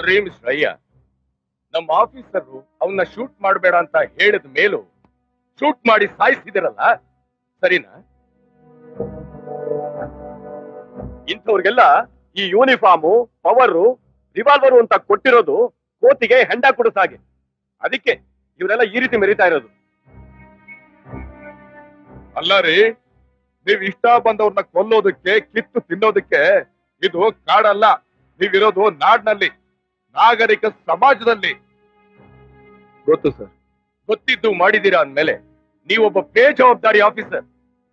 ಅಲ್ರಿ ಮಿಸ್ಟರ್ ಅಯ್ಯ ನಮ್ಮ ಆಫೀಸರ್ ಅವನ್ನ ಶೂಟ್ ಮಾಡಬೇಡ ಅಂತ ಹೇಳಿದ ಮೇಲೂ ಶೂಟ್ ಮಾಡಿ ಸಾಯಿಸಿದಿರಲ್ಲ ಸರಿನಾ ಇಂಥವ್ರಿಗೆಲ್ಲ ಈ ಯೂನಿಫಾರ್ಮು ಪವರು ರಿವಾಲ್ವರು ಅಂತ ಕೊಟ್ಟಿರೋದು ಕೋತಿಗೆ ಹೆಂಡ ಕುಡಿಸ ಹಾಗೆ ಅದಕ್ಕೆ ಇವರೆಲ್ಲ ಈ ರೀತಿ ಮೆರಿತಾ ಇರೋದು ಅಲ್ಲ ರೀ ನೀವ್ ಇಷ್ಟ ಬಂದವ್ರನ್ನ ಕೊಲ್ಲೋದಕ್ಕೆ ಕಿತ್ತು ತಿನ್ನೋದಕ್ಕೆ ಇದು ಕಾಡಲ್ಲ ನೀವಿರೋದು ನಾಡ್ನಲ್ಲಿ ನಾಗರಿಕ ಸಮಾಜದಲ್ಲಿ ಗೊತ್ತು ಸರ್ ಗೊತ್ತಿದ್ದು ಮಾಡಿದೀರಾ ಅಂದ್ಮೇಲೆ ನೀವೊಬ್ಬ ಬೇಜವಾಬ್ದಾರಿ ಆಫೀಸರ್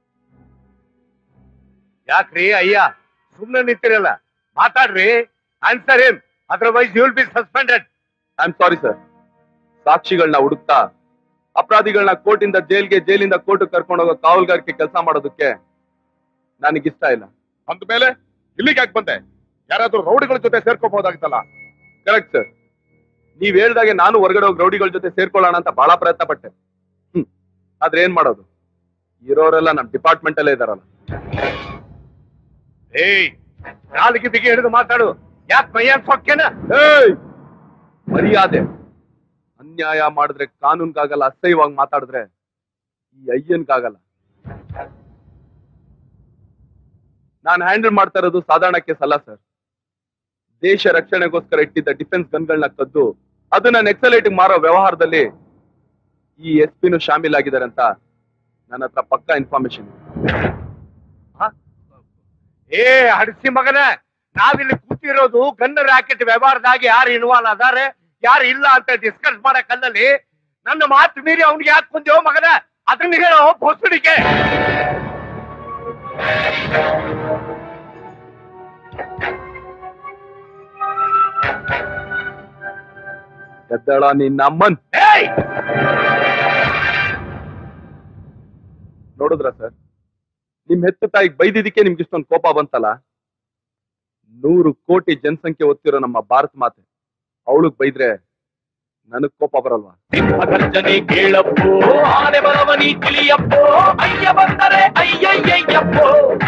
ಯಾಕ್ರಿ ಅಯ್ಯ ಸುಮ್ನೆ ನಿಂತಿರಲ್ಲ ಮಾತಾಡ್ರಿ ಆನ್ಸರ್ ಏನ್ otherwise you will be suspended I am sorry sir ಸಾಕ್ಷಿಗಳನ್ನ ಹುಡುಕ್ತಾ ಅಪರಾಧಿಗಳನ್ನ ಕೋರ್ಟಿಂದ ಜೈಲ್ಗೆ ಜೈಲಿಂದ ಕೋರ್ಟ್ ಕರ್ಕೊಂಡು ಹೋಗೋ ಕಾವಲ್ಗಾರಿಕೆ ಕೆಲಸ ಮಾಡೋದಕ್ಕೆ ನನಗಿಷ್ಟ ಇಲ್ಲ ಅಂದ್ಮೇಲೆ ಇಲ್ಲಿಗೆ ಯಾಕೆ ಬಂದೆ ಯಾರಾದ್ರೂ ರೌಡಿಗಳ ಜೊತೆ ಸೇರ್ಕೋಬಹುದಾಗಿತ್ತಲ್ಲ ಕರೆಕ್ಟ್ ಸರ್ ನೀವ್ ಹೇಳ್ದಾಗೆ ನಾನು ಹೊರಗಡೆ ಹೋಗಿ ರೌಡಿಗಳ ಜೊತೆ ಸೇರ್ಕೊಳ್ಳೋಣ ಅಂತ ಬಹಳ ಪ್ರಯತ್ನ ಪಟ್ಟೆ ಹ್ಮ್ ಆದ್ರೆ ಏನ್ ಮಾಡೋದು ಇರೋರೆಲ್ಲ ನಮ್ ಡಿಪಾರ್ಟ್ಮೆಂಟ್ ಅಲ್ಲೇ ಇದಾರಲ್ಲ ಏಯ್ ನಾಲ್ಕು ಬಿಗಿ ಹಿಡಿದು ಮಾತಾಡು ಯಾಕೆ ಮೈಯ ಸೊಕ್ಕೇನ ಏಯ್ ಮರ್ಯಾದೆ ಅನ್ಯಾಯ ಮಾಡಿದ್ರೆ ಕಾನೂನ್ಗಾಗಲ್ಲ ಅಸಹ್ಯವಾಗಿ ಮಾತಾಡಿದ್ರೆ ಈ ಅಯ್ಯನ್ಗಾಗಲ್ಲ ನಾನು ಹ್ಯಾಂಡಲ್ ಮಾಡ್ತಾ ಇರೋದು ಸಾಧಾರಣ ಕೇಸ್ ಅಲ್ಲ ಸರ್ ದೇಶ ರಕ್ಷಣೆಗೋಸ್ಕರ ಇಟ್ಟಿದ್ದ ಡಿಫೆನ್ಸ್ ಗನ್ಗಳನ್ನ ಕದ್ದು ಅದನ್ನ ನೆಕ್ಸಲೈಟ್ ಮಾರೋ ವ್ಯವಹಾರದಲ್ಲಿ ಈ ಎಸ್ ಪಿನು ಶಾಮೀಲಾಗಿದ್ದಾರೆ ಅಂತ ನನ್ನ ಹತ್ರ ಪಕ್ಕಾ ಇನ್ಫಾರ್ಮೇಶನ್ ಏ ಹಡಿಸಿ ಮಗನ ನಾವಿಲ್ಲಿ ಕೂತಿರೋದು ಗನ್ ರಾಕೆಟ್ ವ್ಯವಹಾರದಾಗ ಯಾರು ಇನ್ವಾಲ್ವ್ ಅದಾರೆ ಯಾರು ಇಲ್ಲ ಅಂತ ಡಿಸ್ಕಸ್ ಮಾಡಕ್ಕಲ್ಲಲ್ಲಿ ನನ್ನ ಮಾತು ಮೀರಿ ಅವ್ನಿಗೆ ಯಾಕೆ ಕುಂದೇವ್ ಮಗನ ಅದನ್ನ ಹೇಳೋ ಭೋಸಡಿಕೆ ಎದ್ದಳ ನಿನ್ನ ಅಮ್ಮನ್ ಏಯ್ ನೋಡಿದ್ರ ಸರ್ ನಿಮ್ ಹೆತ್ತ ತಾಯಿಗೆ ಬೈದಿದ್ದಕ್ಕೆ ನಿಮ್ಗೆ ಇಷ್ಟೊಂದು ಕೋಪ ಬಂತಲ್ಲ ನೂರು ಕೋಟಿ ಜನಸಂಖ್ಯೆ ಒತ್ತಿರೋ ನಮ್ಮ ಭಾರತ ಮಾತೆ ಅವಳಗ್ ಬೈದ್ರೆ ನನಗ್ ಕೋಪ ಬರಲ್ವಾ ಗರ್ಜನೆ ಕೇಳಪ್ಪೋ ಆನೆ ಬರವನಿ ತಿಳಿಯಪ್ಪೋ ಅಯ್ಯ ಬಂದರೆ ಅಯ್ಯಯ್ಯಯ್ಯಪ್ಪೋ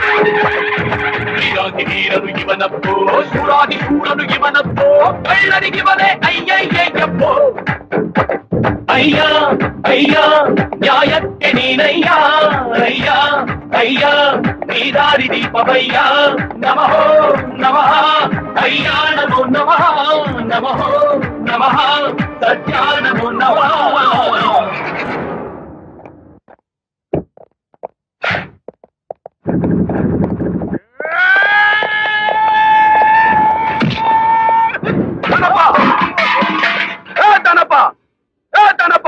ವೀರಾದಿ ವೀರನು ಇವನಪ್ಪೋ ಶೂರಾದಿ ಶೂರನು ಇವನಪ್ಪೋ ಕಳ್ಳರಿಗಿವನೇ ಅಯ್ಯಯ್ಯಯ್ಯಪ್ಪೋ ಅಯ್ಯ ಅಯ್ಯ ನ್ಯಾಯಕ್ಕೆ ನೀನಯ್ಯ ಅಯ್ಯ ಅಯ್ಯ ನೀ ದಾರಿ ದೀಪವಯ್ಯ ನಮಃ ನಮಃ ಅಯ್ಯ ನಮೋ ನಮಃ ನಮಃ ನಮಃ ಸತ್ಯ ನಮೋ ನಮಃ ದನಪ್ಪ ಏ ದನಪ್ಪ ಏ ದನಪ್ಪ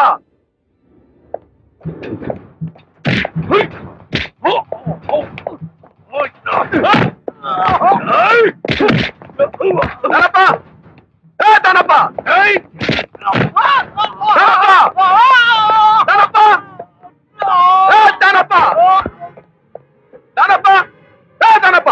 ದನಪ್ಪ ಏ ದನಪ್ಪ ಏಯ್! ದನಪ್ಪ ದನಪ್ಪ ಏ ದನಪ್ಪ ದನಪ್ಪ ಏ ದನಪ್ಪ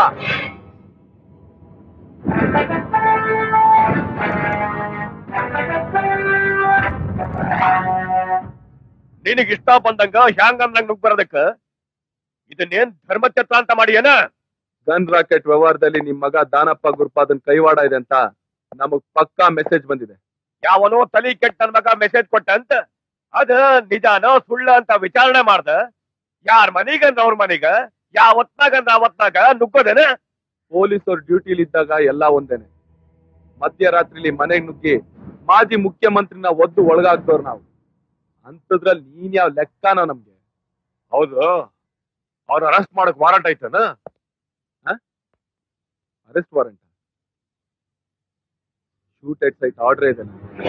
ನಿನಗ್ ಇಷ್ಟ ಬಂದಂಗ ಹ್ಯಾಂಗ ಅನ್ನಂಗ್ ನುಗ್ ಬರೋದಕ್ಕ ಇದನ್ನೇನ್ ಧರ್ಮತ್ಯತ್ರ ಅಂತ ಮಾಡಿ ಏನ ಗನ್ ರಾಕೆಟ್ ವ್ಯವಹಾರದಲ್ಲಿ ನಿಮ್ ಮಗ ದಾನಪ್ಪ ಗುರುಪಾದನ್ ಕೈವಾಡ ಇದೆ ಅಂತ ನಮಗ್ ಪಕ್ಕಾ ಮೆಸೇಜ್ ಬಂದಿದೆ ಯಾವನೋ ತಲಿ ಕೆಟ್ಟ ನನ್ ಮಗ ಮೆಸೇಜ್ ಕೊಟ್ಟ ಅಂತ ಅದ ನಿಜಾನ ಸುಳ್ಳ ಅಂತ ವಿಚಾರಣೆ ಮಾಡ್ದ ಯಾರ್ ಮನಿಗಂದ್ರ ಅವ್ರ ಮನಿಗ ಯಾವತ್ನಾಗಂದ್ರ ಅವತ್ನಾಗ ನುಗ್ಗೋದೇನ ಪೊಲೀಸರು ಡ್ಯೂಟಿಲಿ ಇದ್ದಾಗ ಎಲ್ಲಾ ಒಂದೇನೆ ಮಧ್ಯರಾತ್ರಿಲಿ ಮನೆಗ್ ನುಗ್ಗಿ ಮಾಜಿ ಮುಖ್ಯಮಂತ್ರಿನ ಒದ್ದು ಒಳಗಾಗ್ದವ್ರು ನಾವು ಅಂತದ್ರಲ್ಲಿ ನೀನ್ ಯಾವ ಲೆಕ್ಕನೋ ನಮ್ಗೆ ಹೌದು ಅವ್ರ ಅರೆಸ್ಟ್ ಮಾಡಕ್ ವಾರಂಟ್ ಆಯ್ತನ arrest warrant shoot at sight order ಇದೆ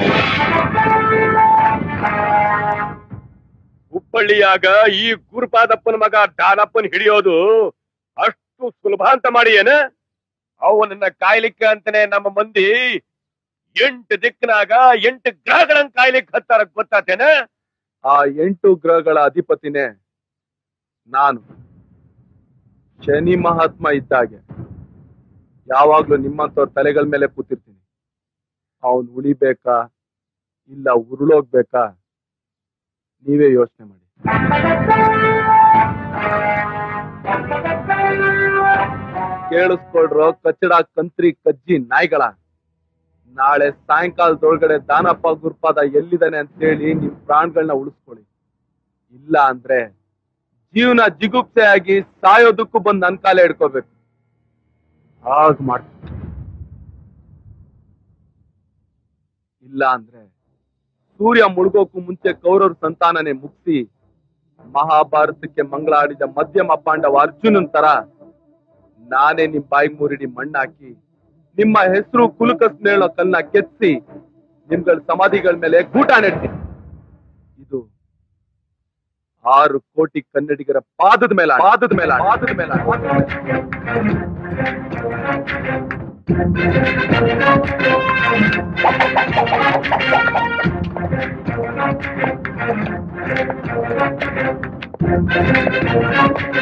ಹುಬ್ಬಳ್ಳಿಯಾಗ ಈ ಗುರುಪಾದಪ್ಪನ ಮಗ ದಾನಪ್ಪನ್ ಹಿಡಿಯೋದು ಅಷ್ಟು ಸುಲಭ ಅಂತ ಮಾಡಿ ಏನ ಅವನನ್ನ ಕಾಯ್ಲಿಕ್ಕೆ ಅಂತಾನೆ ನಮ್ಮ ಮಂದಿ ಎಂಟು ದಿಕ್ಕಿನಾಗ ಎಂಟು ಗ್ರಹಗಳನ್ನ ಕಾಯ್ಲಿಕ್ಕೆ ಹತ್ತಾರ ಗೊತ್ತಾತೇನ ಆ ಎಂಟು ಗ್ರಹಗಳ ಅಧಿಪತಿನೇ ನಾನು ಶನಿ ಮಹಾತ್ಮ ಇದ್ದಾಗೆ ಯಾವಾಗ್ಲೂ ನಿಮ್ಮಂತವ್ರ ತಲೆಗಳ ಮೇಲೆ ಕೂತಿರ್ತೀನಿ ಅವನ್ ಉಳಿಬೇಕಾ ಇಲ್ಲ ಉರುಳೋಗ್ಬೇಕಾ ನೀವೇ ಯೋಚನೆ ಮಾಡಿ ಕೇಳಿಸ್ಕೊಳ್ರೋ ಕಚ್ಚಡ ಕಂತ್ರಿ ಕಜ್ಜಿ ನಾಯಿಗಳ ನಾಳೆ ಸಾಯಂಕಾಲದೊಳಗಡೆ ದಾನಪ್ಪ ಗುರುಪಾದ ಎಲ್ಲಿದ್ದಾನೆ ಅಂತೇಳಿ ನಿಮ್ ಪ್ರಾಣಗಳನ್ನ ಉಳಿಸ್ಕೊಳ್ಳಿ ಇಲ್ಲ ಅಂದ್ರೆ ಜೀವನ ಜಿಗುಪ್ಸೆ ಆಗಿ ಸಾಯೋದಕ್ಕೂ ಬಂದು ನನ್ ಕಾಲೇ ಹಿಡ್ಕೋಬೇಕು ಹಾಗ್ ಮಾಡ್ತೀನಿ ಇಲ್ಲ ಅಂದ್ರೆ ಸೂರ್ಯ ಮುಳುಗೋಕು ಮುಂಚೆ ಕೌರವ್ರ ಸಂತಾನನೇ ಮುಗಿಸಿ ಮಹಾಭಾರತಕ್ಕೆ ಮಂಗಳ ಆಡಿದ ಮಧ್ಯಮ ಪಾಂಡವ ಅರ್ಜುನನ್ ತರ ನಾನೇ ನಿಮ್ ಬಾಯಿ ಮುರಿಡಿ ಮಣ್ಣಾಕಿ ನಿಮ್ಮ ಹೆಸರು ಕುಲುಕಸ್ ಮೇಳೋ ಕಲ್ನ ಕೆತ್ಸಿ ನಿಮ್ಗಳ ಸಮಾಧಿಗಳ ಮೇಲೆ ಗೂಟ ನೆಡ್ತೀನಿ ಇದು ಆರು ಕೋಟಿ ಕನ್ನಡಿಗರ ಪಾದದ ಮೇಲೆ ಪಾದದ ಮೇಲೆ ಪಾದದ ಮೇಲೆ ಆ